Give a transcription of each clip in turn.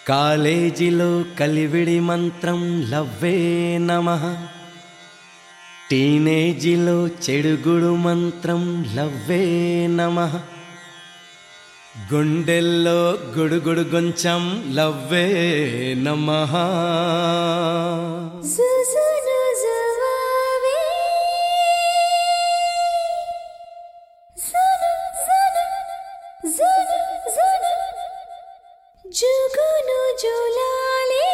కాలేజీలో కలివిడి మంత్రం లవ్వే నమ టీనేజీలో చెడుగుడు మంత్రం లవ్వే నమ గుండెల్లో గుడుగుడు గొంచం లవ్వే నమ సుసును జవావే సును సును సును సును జుగును జులాలే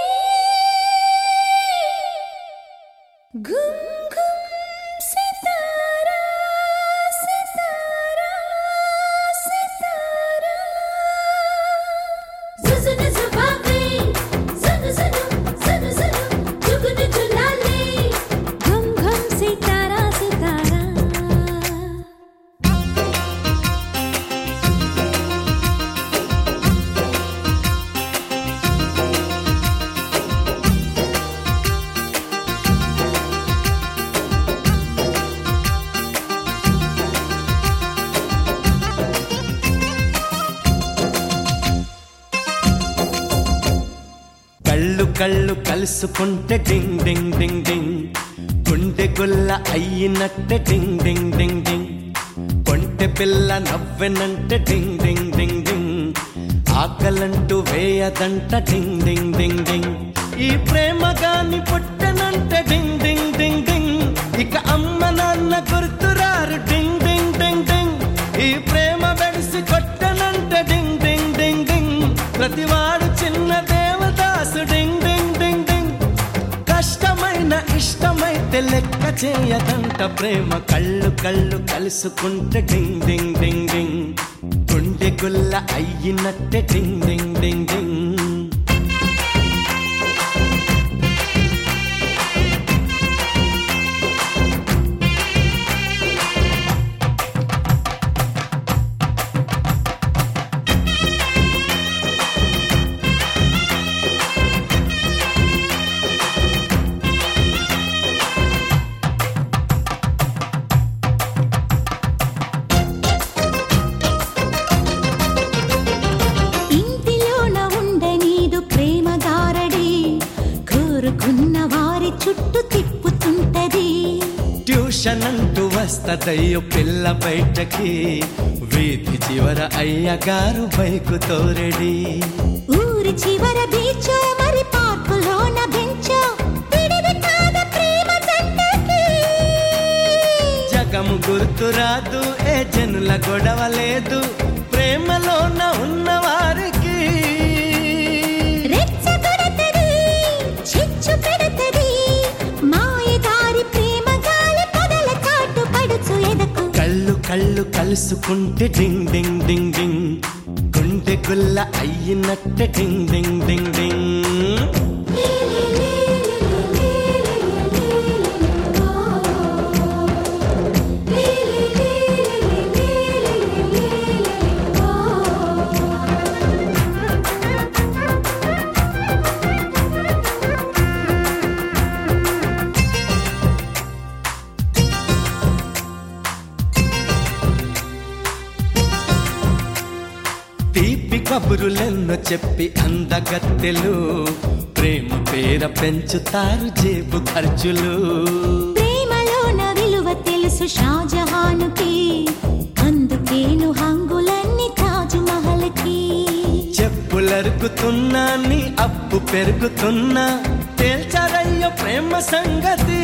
గుమ్ గుమ్ సితారా సితారా సితారా సుసును జవావే సును సును సును సును జుగును జులాలే గుమ్ గుమ్ సితారా సితారా కళ్ళు కళ్ళు కలుసుకుంటే డింగ్ డింగ్ డింగ్ డింగ్ గుండె గుల్ల అయ్యినట్టే డింగ్ డింగ్ డింగ్ డింగ్ కొంటె పిల్ల నవ్వెనంటే డింగ్ డింగ్ డింగ్ డింగ్ ఆకలంటూ వేయదంట డింగ్ డింగ్ డింగ్ డింగ్ ఈ ప్రేమ గాని పుట్టనంటే డింగ్ డింగ్ డింగ్ డింగ్ ఇక అమ్మ నాన్న గుర్తురారు డింగ్ డింగ్ డింగ్ డింగ్ ఈ ప్రేమ వెడిసి కొట్టనంటే డింగ్ డింగ్ డింగ్ డింగ్ ప్రతివాడు చిన్న దేవదాసు డింగ్ డింగ్ డింగ్ డింగ్ కష్టమైన ఇష్టమైతే లెక్క చేయదంట ప్రేమ కళ్ళు కళ్ళు కలుసుకుంటే డింగ్ డింగ్ డింగ్ డింగ్ గుండె గుల్ల అయ్యినట్టే డింగ్ డింగ్ డింగ్ డింగ్ ఇంటిలోన ఉండనీదు ప్రేమ గారడి కోరుకున్న వారి చుట్టూ తిప్పుతుంటది ట్యూషన్ అంటూ వస్తదయ్యో పిల్ల బయటకి వీధి చివర అయ్యగారు బైకు తోరెడి ఊరి చివర బీచో మరి పార్కులోన బెంచో విడిది కాద ప్రేమ జంటకి జగము గుర్తురాదు ఏ జనుల గొడవ లేదు ప్రేమలోన ఉన్న వారికి రెచ్చగొడతది చిచ్చు పెడతది మాయదారి ప్రేమ గాలి పొదల చాటు పడుచు ఎదకు కళ్ళు కళ్ళు కలుసుకుంటే డింగ్ డింగ్ డింగ్ డింగ్ గుండె గుల్ల అయ్యినట్టే డింగ్ డింగ్ డింగ్ డింగ్ తీపి కబురులెన్నో చెప్పి అందగత్తెలు ప్రేమ పేర పెంచుతారు జేబు ఖర్చులు ప్రేమలోన విలువ తెలుసు షాజహానుకి అందుకేను హంగులన్నీ తాజ్ మహల్కి చెప్పులరుకుతున్నా నీ అప్పు పెరుగుతున్నా తేల్చారయ్యో ప్రేమ సంగతి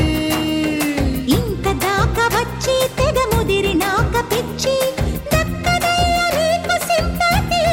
ఇంత దాకా వచ్చి తెగ ముదిరినాక పిచ్చి దక్కదయ్య నీకు సింపతి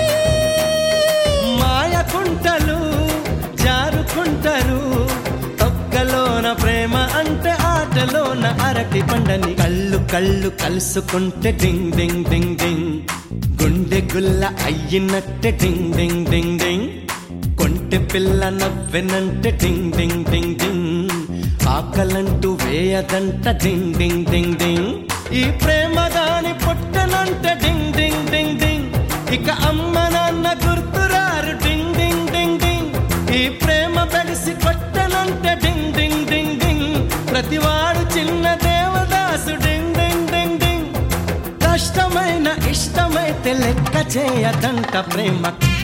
మాయకుంటలు జారుకుంటారు తొక్కలోన ప్రేమ అంటే ఆటలోన అరటి పండని కళ్ళు కళ్ళు కలుసుకుంటే డింగ్ డింగ్ డింగ్ డింగ్ గుండె గుల్ల అయ్యినట్టే డింగ్ డింగ్ డింగ్ డింగ్ కొంటె పిల్ల నవ్వెనంటే డింగ్ డింగ్ డింగ్ డింగ్ ఆకలంటూ వేయదంట డింగ్ డింగ్ డింగ్ డింగ్ ఈ ప్రేమ దాని పుట్టనంటే డింగ్ డింగ్ డింగ్ డింగ్ ఇక అమ్మ నాన్న గుర్తురారు డింగ్ డింగ్ డింగ్ డింగ్ ఈ ప్రేమ బెడిసి కొట్టనంటే డింగ్ డింగ్ డింగ్ డింగ్ ప్రతివాడు చిన్న దేవదాసు డింగ్ డింగ్ డింగ్ డింగ్ కష్టమైన ఇష్టమైతే లెక్క చేయదంట ప్రేమ